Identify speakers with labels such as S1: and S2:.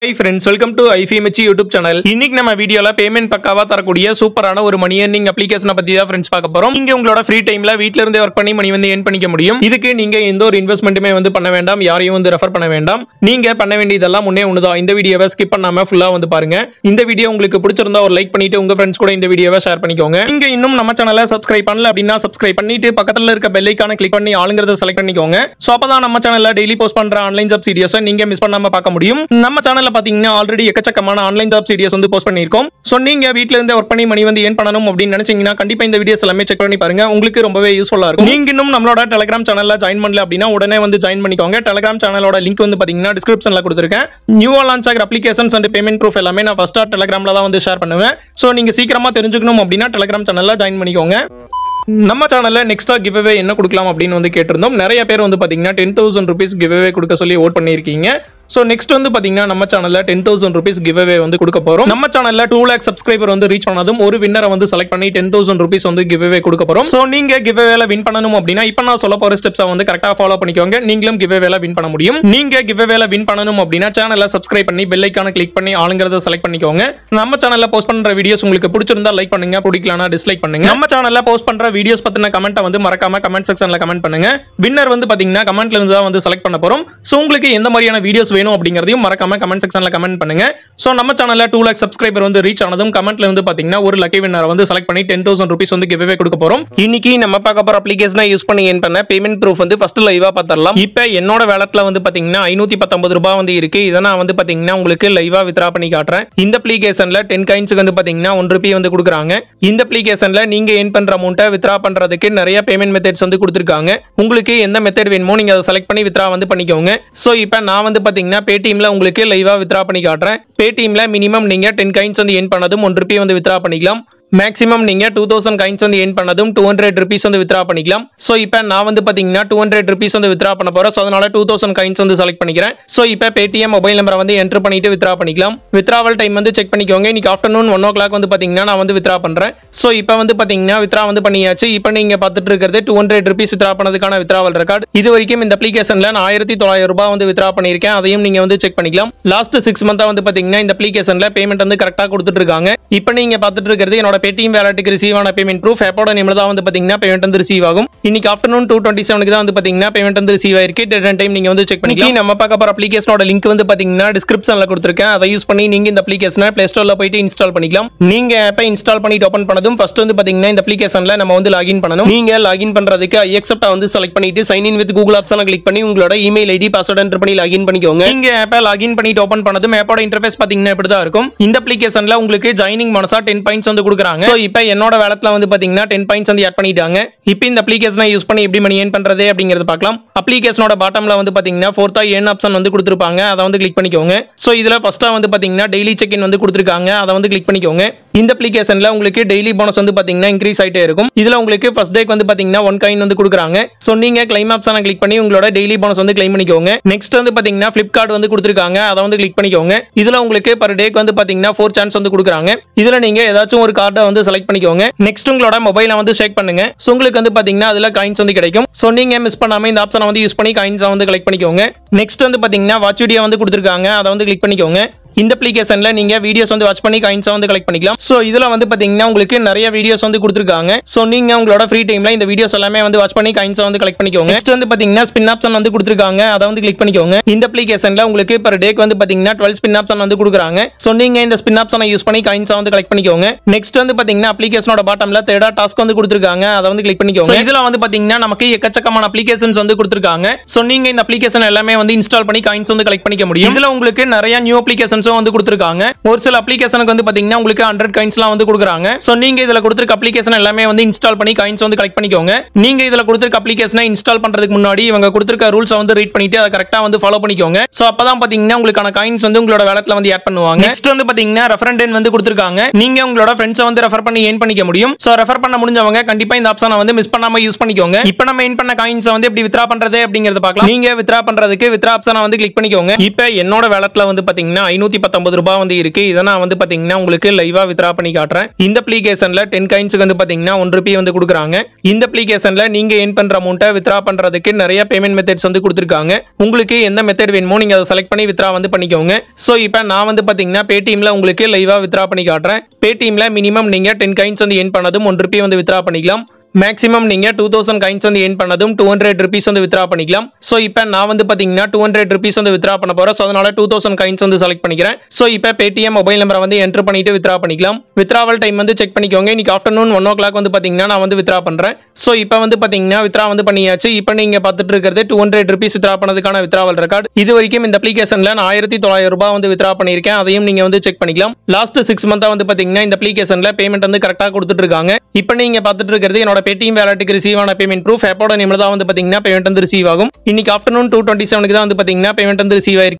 S1: high friends welcome to IFMH YouTube channel இன்னைக்கு நம்ம வீடியோல பேமெண்ட் பக்காவா தரக்கூடிய சூப்பரான ஒரு மணி earning அப்ளிகேஷனை பத்தி தான் ஃப்ரெண்ட்ஸ் பார்க்க போறோம் நீங்க உங்களோட ஃப்ரீ டைம்ல வீட்ல இருந்தே ஒர்க் பண்ணி மணி வந்து ஏர்ன் பண்ணிக்க முடியும் இதுக்கு நீங்க எந்த ஒரு இன்வெஸ்ட்மெண்ட்டுமே வந்து பண்ண வேண்டாம் யாரையும் வந்து ரெஃபர் பண்ண வேண்டாம் நீங்க பண்ண வேண்டியதெல்லாம் முன்னே ஒண்ணுதான் இந்த வீடியோவை ஸ்கிப் பண்ணாம ஃபுல்லா வந்து பாருங்க இந்த வீடியோ உங்களுக்கு பிடிச்சிருந்தா ஒரு லைக் பண்ணிட்டு உங்க ஃப்ரெண்ட்ஸ் கூட இந்த வீடியோவை ஷேர் பண்ணிக்கோங்க நீங்க இன்னும் நம்ம சேனலை சப்ஸ்கிரைப் பண்ணல அப்படின்னா சப்ஸ்கிரைப் பண்ணிட்டு பக்கத்துல இருக்க பெல் ஐக்கான கிளிக் பண்ணி ஆளுங்கிறத செலக்ட் பண்ணிக்கோங்க சோ அப்பதான் நம்ம சேனல்ல டெய்லி போஸ்ட் பண்ற ஆன்லைன் ஜாப் சீரியஸை நீங்க மிஸ் பண்ணாம பார்க்க முடியும் நம்ம சேனல்ல பாத்தீங்கன்னா ஆல்ரெடி எக்கச்சக்கமான ஆன்லைன் ஜாப் சீரியஸ் வந்து போஸ்ட் பண்ணியிருக்கோம் சோ நீங்க வீட்ல இருந்தே ஒர்க் பண்ணி மணி வந்து ஏன் பண்ணணும் அப்படின்னு நினைச்சீங்கன்னா கண்டிப்பா இந்த வீடியோஸ் எல்லாமே செக் பண்ணி பாருங்க உங்களுக்கு ரொம்பவே யூஸ்ஃபுல்லா இருக்கும் நீங்க இன்னும் நம்மளோட டெலிகிராம் சேனல்ல ஜாயின் பண்ணல அப்படின்னா உடனே வந்து ஜாயின் பண்ணிக்கோங்க டெலிகிராம் சேனலோட லிங்க் வந்து பாத்தீங்கன்னா டிஸ்கிரிப்ஷன்ல கொடுத்துருக்கேன் நியூவா லான்ச் ஆகிற அப்ளிகேஷன்ஸ் அண்ட் பேமெண்ட் ப்ரூஃப் எல்லாமே நான் ஃபர்ஸ்டா டெலிகிராம்ல தான் வந்து ஷேர் பண்ணுவேன் சோ நீங்க சீக்கிரமா தெரிஞ்சுக்கணும் அப்படின்னா டெலிகிராம் சேனல்ல ஜாயின் பண்ணிக்கோங்க நம்ம சேனல்ல நெக்ஸ்டா கிவ்அவே என்ன கொடுக்கலாம் அப்படின்னு வந்து கேட்டிருந்தோம் நிறைய பேர் வந்து பாத்தீங்கன்னா டென் தௌசண்ட் ருபீஸ் கிவ்அவே கொடுக்க சொல்லி ஓட் பண்ணியிருக்கீங்க ஸோ நெக்ஸ்ட் வந்து பாத்தீங்கன்னா நம்ம சேனல்ல டென் தௌசண்ட் ருபீஸ் கிவ்அவே வந்து கொடுக்க போறோம் நம்ம சேனல்ல டூ லேக் சப்ஸ்கிரைபர் வந்து ரீச் பண்ணதும் ஒரு வின்னரை வந்து செலக்ட் பண்ணி டென் தௌசண்ட் ருபீஸ் வந்து கிவ்அவே கொடுக்க போறோம் ஸோ நீங்க கிவ்அவேல வின் பண்ணணும் அப்படின்னா இப்போ நான் சொல்ல போற ஸ்டெப்ஸை வந்து கரெக்டா ஃபாலோ பண்ணிக்கோங்க நீங்களும் கிவ்அவேல வின் பண்ண முடியும் நீங்க கிவ்அவேல வின் பண்ணணும் அப்படின்னா சேனலை சப்ஸ்கிரைப் பண்ணி பெல் ஐக்கான கிளிக் பண்ணி ஆளுங்கிறத செலக்ட் பண்ணிக்கோங்க நம்ம சேனல்ல போஸ்ட் பண்ற வீடியோஸ் உங்களுக்கு பிடிச்சிருந்தா லைக் பண்ணுங்க பிடிக்கலனா டிஸ்லைக் பண்ணுங்க நம்ம சேனல்ல போஸ்ட் பண்ற வீடியோஸ் பத்தின கமெண்ட்டை வந்து மறக்காம கமெண்ட் செக்ஷன்ல கமெண்ட் பண்ணுங்க வின்னர் வந்து பாத்தீங்கன்னா கமெண்ட்ல இருந்து தான் வந்து செலக்ட் பண்ண போறோம் சோ உங்களுக்கு எந்த மாதிரியான வீடியோஸ் வேணும் அப்படிங்கறதையும் மறக்காம கமெண்ட் செக்ஷன்ல கமெண்ட் பண்ணுங்க சோ நம்ம சேனல்ல டூ லேக் சப்ஸ்கிரைபர் வந்து ரீச் ஆனதும் கமெண்ட்ல வந்து பாத்தீங்கன்னா ஒரு லக்கி வின்னரை வந்து செலக்ட் பண்ணி டென் தௌசண்ட் ருபீஸ் வந்து கிவ்வே கொடுக்க போறோம் இன்னைக்கு நம்ம பார்க்க போற அப்ளிகேஷனை யூஸ் பண்ணி ஏன் பண்ண பேமெண்ட் ப்ரூஃப் வந்து ஃபர்ஸ்ட் லைவா பார்த்தரலாம் இப்போ என்னோட வேலட்ல வந்து பாத்தீங்கன்னா ஐநூத்தி பத்தொன்பது ரூபாய் வந்து இருக்கு இதை நான் வந்து பாத்தீங்கன்னா உங்களுக்கு லைவா வித்ரா பண்ணி காட்டுறேன் இந்த அப்ளிகேஷன்ல டென் கைன்ஸுக்கு வந்து பாத்தீங்கன்னா ஒன் ருபி வந்து கொடுக்குறாங்க இந்த அப்ளிகேஷன்ல நீங்க ஏன் பண்ற அமௌண்ட்டை வித்ரா பண்றதுக்கு நிறைய பேமெண்ட் மெத்தட்ஸ் வந்து கொடுத்துருக்காங்க உங்களுக்கு எந்த மெத்தட் வேணுமோ நீங்க அதை செலக்ட் பண்ணி வித்ரா வந்து பண்ணிக்கோங்க ஸோ இப்போ நான் வந்து பாத்தீங்கன்னா பேடிஎம்ல உங்களுக்கு லைவா வித்ரா பண்ணி காட்டுறேன் பேடிஎம்ல மினிமம் நீங்க டென் கைன்ஸ் வந்து ஏன் பண்ணதும் ஒன் ருபி வந்து வித்ரா பண்ணிக்கலாம் மேக்ஸிமம் நீங்க டூ தௌசண்ட் கைன்ஸ் வந்து ஏன் பண்ணதும் டூ ஹண்ட்ரட் ருபீஸ் வந்து வித்ரா பண்ணிக்கலாம் ஸோ இப்போ நான் வந்து பாத்தீங்கன்னா டூ ஹண்ட்ரட் ருபீஸ் வந்து வித்ரா பண்ண போறேன் ஸோ அதனால டூ தௌசண்ட் கைன்ஸ் வந்து செலக்ட் பண்ணிக்கிறேன் ஸோ இப்போ பேடிஎம் மொபைல் நம்பரை வந்து என்டர் பண்ணிட்டு வித்ரா பண்ணிக்கலாம் வித்ராவல் டைம் வந்து செக் பண்ணிக்கோங்க இன்னைக்கு ஆஃப்டர்நூன் ஒன் ஓ கிளாக் வந்து பாத்தீங்கன்னா நான் வந்து வித்ரா பண்றேன் ஸோ இப்போ வந்து பாத்தீங்கன்னா வித்ரா வந்து பண்ணியாச்சு இப்போ நீங்க பார்த்துட்டு இருக்கிறது டூ ஹண்ட்ரட் ருபீஸ் வித்ரா பண்ணதுக்கான வித்ராவல் ரெக்கார்ட் இது வரைக்கும் இந்த அப்ளிகேஷன்ல நான் ஆயிரத்தி தொள்ளாயிரம் ரூபாய் வந்து வித்ரா பண்ணியிருக்கேன் அதையும் நீங்க வந்து செக் பண்ணிக்கலாம் லாஸ்ட் சிக்ஸ் மந்தா வந்து பாத்தீங்கன்னா இந்த அப்ளிகேஷன்ல பேமெண்ட் வந்து கரெக்டாக கொடுத்துட்டு இருக்காங்க இப்போ நீங்க பார்த்துட்டு இருக்கிறது என்னோட பேடிஎம் வேலட்டுக்கு ரிசீவ் ஆன பேமெண்ட் ப்ரூஃப் ஆப்போட நேமில் தான் வந்து பாத்தீங்கன்னா பேமெண்ட் வந்து ரிசீவ் ஆகும் இன்னைக்கு ஆஃப்டர்நூன் டூ டுவெண்ட்டி செவனுக்கு தான் வந்து பாத்தீங்கன்னா பேமெண்ட் வந்து ரிசீவ் ஆயிருக்கு டேட் அண்ட் டைம் நீங்க வந்து செக் பண்ணிக்கலாம் நம்ம பார்க்க போற அப்ளிகேஷனோட லிங்க் வந்து பாத்தீங்கன்னா டிஸ்கிரிப்ஷன்ல கொடுத்துருக்கேன் அதை யூஸ் பண்ணி நீங்க இந்த அப்ளிகேஷனை பிளே ஸ்டோர்ல போயிட்டு இன்ஸ்டால் பண்ணிக்கலாம் நீங்க ஆப்பை இன்ஸ்டால் பண்ணிட்டு ஓப்பன் பண்ணதும் ஃபர்ஸ்ட் வந்து பாத்தீங்கன்னா இந்த அப்ளிகேஷன்ல நம்ம வந்து லாகின் பண்ணணும் நீங்க லாகின் பண்றதுக்கு ஐ அக்செப்ட் வந்து செலக்ட் பண்ணிட்டு சைன் இன் வித் கூகுள் ஆப்ஷனை கிளிக் பண்ணி உங்களோட இமெயில் ஐடி பாஸ்வேர்ட் என்டர் பண்ணி லாகின் பண்ணிக்கோங்க நீங்க ஆப்பை லாகின் பண்ணிட்டு ஓப்பன் பண்ணதும் ஆப்போட இன்டர்ஃபேஸ் பாத்தீங்கன்னா இப்படி தான் இருக்கும் இந்த அப்ளிகேஷன்ல உங்களுக்கு ஜாயினிங் மனசா டென் பாயிண்ட்ஸ் வந்து கொடுக்குறாங்க ஸோ இப்போ என்னோட வேலத்துல வந்து பாத்தீங்கன்னா டென் பாயிண்ட்ஸ் வந்து ஆட் பண்ணிட்டாங்க இப்போ இந்த அப்ளிகேஷனை யூஸ் பண்ணி எப்படி மணி ஏன் பண்றது அப்படிங்கறது பார்க்கலாம் அப்ளிகேஷனோட பாட்டம்ல வந்து பாத்தீங்கன்னா ஃபோர்த்தா ஏன் ஆப்ஷன் வந்து கொடுத்துருப்பாங்க அதை வந்து கிளிக் பண்ணிக்கோங்க ஸோ இதுல ஃபர்ஸ்டா வந்து பாத்தீங்கன்னா டெய்லி செக் இன் வந்து கொடுத்துருக்காங்க அதை வந்து கிளிக் பண்ணிக்கோங்க இந்த அப்ளிகேஷன்ல உங்களுக்கு டெய்லி போனஸ் வந்து பாத்தீங்கன்னா இன்க்ரீஸ் ஆயிட்டே இருக்கும் இதுல உங்களுக்கு ஃபர்ஸ்ட் டேக்கு வந்து பாத்தீங்கன்னா ஒன் காயின் வந்து கொடுக்குறாங்க ஸோ நீங்க கிளைம் ஆப்ஷனை கிளிக் பண்ணி உங்களோட டெய்லி போனஸ் வந்து கிளைம் பண்ணிக்கோங்க நெக்ஸ்ட் வந்து பாத்தீங்கன்னா ஃபிளிப்கார்ட் வந்து கொடுத்துருக்காங்க அதை வந்து கிளிக் பண்ணிக்கோங்க இதுல உங்களுக்கு பர் டேக்கு வந்து பாத்தீங்கன்னா ஃபோர் சான்ஸ் வந்து கொடுக்குறாங்க இதுல நீங்க ஏதாச்சும் ஒரு கார்டை வந்து செலக்ட் பண்ணிக்கோங்க நெக்ஸ்ட் உங்களோட மொபைலை வந்து ஷேக் பண்ணுங்க ஸோ உங்களுக்கு வந்து பாத்தீங்கன்னா அதுல காயின்ஸ் வந்து கிடைக்கும் ஸோ நீங்க மிஸ் பண்ணாம இந்த ஆப்ஷனை வந்து யூஸ் பண்ணி காயின்ஸை வந்து கலெக்ட் பண்ணிக்கோங்க நெக்ஸ்ட் வந்து பாத்தீங்கன்னா வாட்ச் வீடியோ வந்து கொடுத்துருக்காங்க அதை வந்து கிளிக் பண்ணிக்கோங்க இந்த அப்ளிகேஷன்ல நீங்க வீடியோஸ் வந்து வாட்ச் பண்ணி காயின்ஸா வந்து கலெக்ட் பண்ணிக்கலாம் சோ இதுல வந்து பாத்தீங்கன்னா உங்களுக்கு நிறைய வீடியோஸ் வந்து கொடுத்துருக்காங்க சோ நீங்க உங்களோட ஃப்ரீ டைம்ல இந்த வீடியோஸ் எல்லாமே வந்து வாட்ச் பண்ணி காயின்ஸா வந்து கலெக்ட் பண்ணிக்கோங்க நெக்ஸ்ட் வந்து பாத்தீங்கன்னா ஸ்பின் ஆப்ஷன் வந்து கொடுத்துருக்காங்க அதை வந்து கிளிக் பண்ணிக்கோங்க இந்த அப்ளிகேஷன்ல உங்களுக்கு per டேக்கு வந்து பாத்தீங்கன்னா டுவெல் ஸ்பின் ஆப்ஷன் வந்து கொடுக்குறாங்க சோ நீங்க இந்த ஸ்பின் ஆப்ஷனை யூஸ் பண்ணி காயின்ஸா வந்து கலெக்ட் பண்ணிக்கோங்க நெக்ஸ்ட் வந்து பாத்தீங்கன்னா அப்ளிகேஷனோட பாட்டம்ல தேர்டா டாஸ்க் வந்து கொடுத்துருக்காங்க அதை வந்து கிளிக் பண்ணிக்கோங்க இதுல வந்து பாத்தீங்கன்னா நமக்கு எக்கச்சக்கமான அப்ளிகேஷன்ஸ் வந்து கொடுத்துருக்காங்க சோ நீங்க இந்த அப்ளிகேஷன் எல்லாமே வந்து இன்ஸ்டால் பண்ணி காயின்ஸ் வந்து கலெக்ட் பண்ணிக்க முடியும் இதுல உங்களுக்கு நிறைய நியூ அப்ளிகேஷன்ஸும் வந்து கொடுத்துருக்காங்க ஒரு சில அப்ளிகேஷனுக்கு வந்து பாத்தீங்கன்னா உங்களுக்கு ஹண்ட்ரட் காயின்ஸ்லாம் வந்து கொடுக்குறாங்க ஸோ நீங்க இதுல கொடுத்துருக்க அப்ளிகேஷன் எல்லாமே வந்து இன்ஸ்டால் பண்ணி காயின்ஸ் வந்து கலெக்ட் பண்ணிக்கோங்க நீங்க இதுல கொடுத்துருக்க அப்ளிகேஷனை இன்ஸ்டால் பண்றதுக்கு முன்னாடி இவங்க கொடுத்துருக்க ரூல்ஸ் வந்து ரீட் பண்ணிட்டு அதை கரெக்டா வந்து ஃபாலோ பண்ணிக்கோங்க ஸோ அப்பதான் பாத்தீங்கன்னா உங்களுக்கான காயின்ஸ் வந்து உங்களோட வேலட்ல வந்து ஆட் பண்ணுவாங்க நெக்ஸ்ட் வந்து பாத்தீங்கன்னா ரெஃபரண்ட் வந்து கொடுத்துருக்காங்க நீங்க உங்களோட ஃப்ரெண்ட்ஸை வந்து ரெஃபர் பண்ணி ஏன் பண்ணிக்க முடியும் ஸோ ரெஃபர் பண்ண முடிஞ்சவங்க கண்டிப்பா இந்த ஆப்ஷனை வந்து மிஸ் பண்ணாம யூஸ் பண்ணிக்கோங்க இப்போ நம்ம ஏன் பண்ண காயின்ஸை வந்து எப்படி வித்ரா பண்றது அப்படிங்கறத பார்க்கலாம் நீங்க வித்ரா பண்றதுக்கு வித்ரா ஆப்ஷனை வந்து கிளிக் பண்ணிக்கோங்க இப்போ என்னோட வேலட்ல வந்து பாத்தீங்கன்னா ஐநூத்தி முன்னூத்தி பத்தொன்பது ரூபாய் வந்து இருக்கு இதை நான் வந்து பாத்தீங்கன்னா உங்களுக்கு லைவா வித்ரா பண்ணி காட்டுறேன் இந்த அப்ளிகேஷன்ல டென் காயின்ஸுக்கு வந்து பாத்தீங்கன்னா ஒன் ருபி வந்து கொடுக்குறாங்க இந்த அப்ளிகேஷன்ல நீங்க ஏன் பண்ற அமௌண்ட்டை வித்ரா பண்றதுக்கு நிறைய பேமெண்ட் மெத்தட்ஸ் வந்து கொடுத்துருக்காங்க உங்களுக்கு எந்த மெத்தட் வேணுமோ நீங்க அதை செலக்ட் பண்ணி வித்ரா வந்து பண்ணிக்கோங்க ஸோ இப்போ நான் வந்து பாத்தீங்கன்னா பேடிஎம்ல உங்களுக்கு லைவா வித்ரா பண்ணி காட்டுறேன் பேடிஎம்ல மினிமம் நீங்க டென் காயின்ஸ் வந்து ஏன் பண்ணதும் ஒன் ருபி வந்து வித்ரா பண்ணிக்கலாம் மேக்ஸிமம் நீங்க டூ தௌசண்ட் காயின்ஸ் வந்து ஏன் பண்ணதும் டூ ஹண்ட்ரட் ருபீஸ் வந்து வித்ரா பண்ணிக்கலாம் ஸோ இப்போ நான் வந்து பாத்தீங்கன்னா டூ ஹண்ட்ரட் ருபீஸ் வந்து வித்ரா பண்ண போறேன் ஸோ அதனால டூ தௌசண்ட் காயின்ஸ் வந்து செலக்ட் பண்ணிக்கிறேன் ஸோ இப்போ பேடிஎம் மொபைல் நம்பரை வந்து என்டர் பண்ணிட்டு வித்ரா பண்ணிக்கலாம் வித்ராவல் டைம் வந்து செக் பண்ணிக்கோங்க இன்னைக்கு ஆஃப்டர்நூன் ஒன் ஓ கிளாக் வந்து பாத்தீங்கன்னா நான் வந்து வித்ரா பண்றேன் ஸோ இப்போ வந்து பாத்தீங்கன்னா வித்ரா வந்து பண்ணியாச்சு இப்போ நீங்க பார்த்துட்டு இருக்கிறது டூ ஹண்ட்ரட் ருபீஸ் வித்ரா பண்ணதுக்கான வித்ராவல் ரெக்கார்ட் இது வரைக்கும் இந்த அப்ளிகேஷன்ல நான் ஆயிரத்தி தொள்ளாயிரம் ரூபாய் வந்து வித்ரா பண்ணியிருக்கேன் அதையும் நீங்க வந்து செக் பண்ணிக்கலாம் லாஸ்ட் சிக்ஸ் மந்தா வந்து பாத்தீங்கன்னா இந்த அப்ளிகேஷன்ல பேமெண்ட் வந்து கரெக்டாக கொடுத்துட்டு இருக்காங்க இப்போ நீங்க பார்த்துட்டு இருக்கிறது என்னோட பேடிஎம் வேலட்டுக்கு ரிசீவ் ஆன பேமெண்ட் ப்ரூஃப் ஆப்போட நேமில் தான் வந்து பாத்தீங்கன்னா பேமெண்ட் வந்து ரிசீவ் ஆகும் இன்னைக்கு ஆஃப்டர்நூன் டூ டுவெண்ட்டி செவனுக்கு தான் வந்து பாத்தீங்கன்னா பேமெண்ட் வந்து ரிசீவ் ஆயிருக்கு